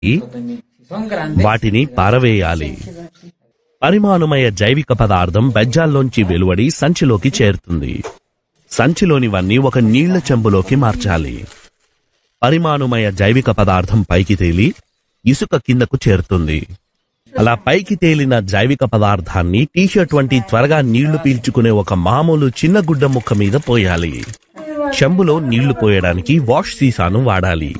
Son grandes. వాటిని పారవేయాలి పరిమాణమయ జైవిక పదార్థం బెజ్జాల్లోంచి వెలువడి సంచిలోకి చేరుతుంది సంచిలోనివన్నీ ఒక నీళ్ల చెంబులోకి మార్చాలి పరిమాణమయ జైవిక పదార్థం పైకి తేలి ఇసుక కిందకు చేరుతుంది అలా పైకి తేలిన జైవిక పదార్థాన్ని టీషర్ట్ వంటి త్వరగా నీళ్లు పీల్చుకునే ఒక మామూలు చిన్న గుడ్డ ముక్క మీద పోయాలి చెంబులో నీళ్లు పోయడానికి వాష్ సీసాను వాడాలి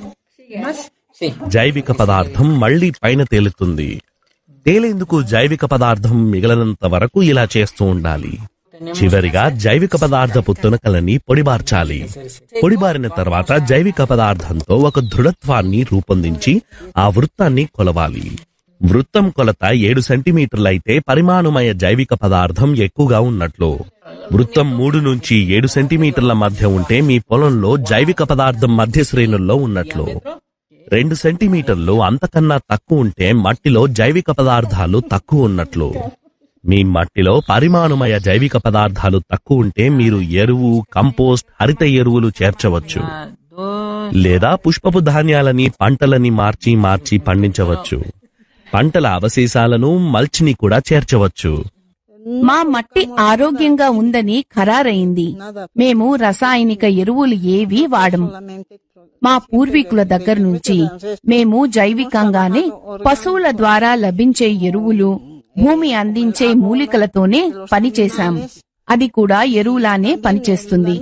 Sí. జైవిక పదార్థం మళ్లీ పైన తేలుతుంది తేలేందుకు జైవిక పదార్థం మిగలనంత వరకు ఇలా చేస్తూ ఉండాలి చివరిగా జైవిక పదార్థపు తునకలని పొడిబార్చాలి పొడిబారిన తర్వాత జైవిక పదార్థంతో ఒక దృఢత్వాన్ని రూపొందించి ఆ వృత్తాన్ని కొలవాలి వృత్తం కొలత ఏడు సెంటీమీటర్లయితే పరిమాణమయ జైవిక పదార్థం ఎక్కువగా ఉన్నట్లు వృత్తం మూడు నుంచి ఏడు సెంటీమీటర్ల మధ్య ఉంటే మీ పొలంలో జైవిక పదార్థం మధ్య శ్రేణుల్లో ఉన్నట్లు రెండు సెంటీమీటర్లు అంతకన్నా తక్కువ ఉంటే మట్టిలో జైవిక పదార్థాలు తక్కువ ఉన్నట్లు మీ మట్టిలో పరిమాణమయ జైవిక పదార్థాలు తక్కువ ఉంటే మీరు ఎరువు కంపోస్ట్ హరిత ఎరువులు చేర్చవచ్చు Una, dos. లేదా పుష్పపు ధాన్యాలని పంటలని మార్చి మార్చి పండించవచ్చు పంటల అవశేషాలను మల్చిని కూడా చేర్చవచ్చు మా మట్టి ఆరోగ్యంగా ఉందని ఖరారైంది మేము రసాయనిక ఎరువులు ఏవీ వాడం మా పూర్వీకుల దగ్గర నుంచి మేము జైవికంగానే పశువుల ద్వారా లభించే ఎరువులు భూమి అందించే మూలికలతోనే పనిచేశాం అది కూడా ఎరువులానే పనిచేస్తుంది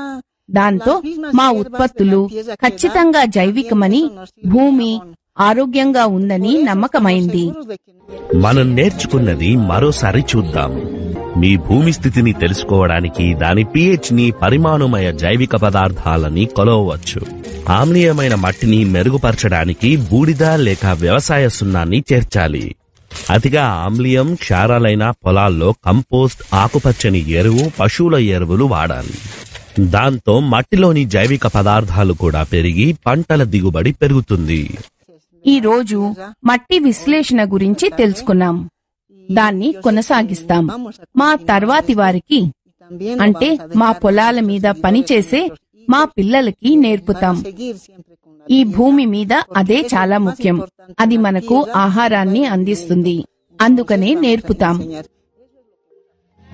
దాంతో మా ఉత్పత్తులు ఖచ్చితంగా జైవికమని భూమి ఆరోగ్యంగా ఉందని నమ్మకమైంది మనం నేర్చుకున్నది మరోసారి చూద్దాం మీ భూమి స్థితిని తెలుసుకోవడానికి దాని pH ని పరిమాణమయ జైవిక పదార్థాలని కొలవవచ్చు ఆమ్లీయమైన మట్టిని మెరుగుపరచడానికి బూడిద లేక వ్యవసాయ సున్నాన్ని చేర్చాలి అతిగా ఆమ్లీయం క్షారాలైన పొలాల్లో కంపోస్ట్ ఆకుపచ్చని ఎరువు పశువుల ఎరువులు వాడాలి దాంతో మట్టిలోని జైవిక పదార్థాలు కూడా పెరిగి పంటల దిగుబడి పెరుగుతుంది ఈ రోజు మట్టి విశ్లేషణ గురించి తెలుసుకున్నాం దాన్ని కొనసాగిస్తాం మా తర్వాతి వారికి అంటే మా పొలాల మీద పనిచేసే మా పిల్లలకి నేర్పుతాం ఈ భూమి మీద అదే చాలా ముఖ్యం అది మనకు ఆహారాన్ని అందిస్తుంది అందుకనే నేర్పుతాం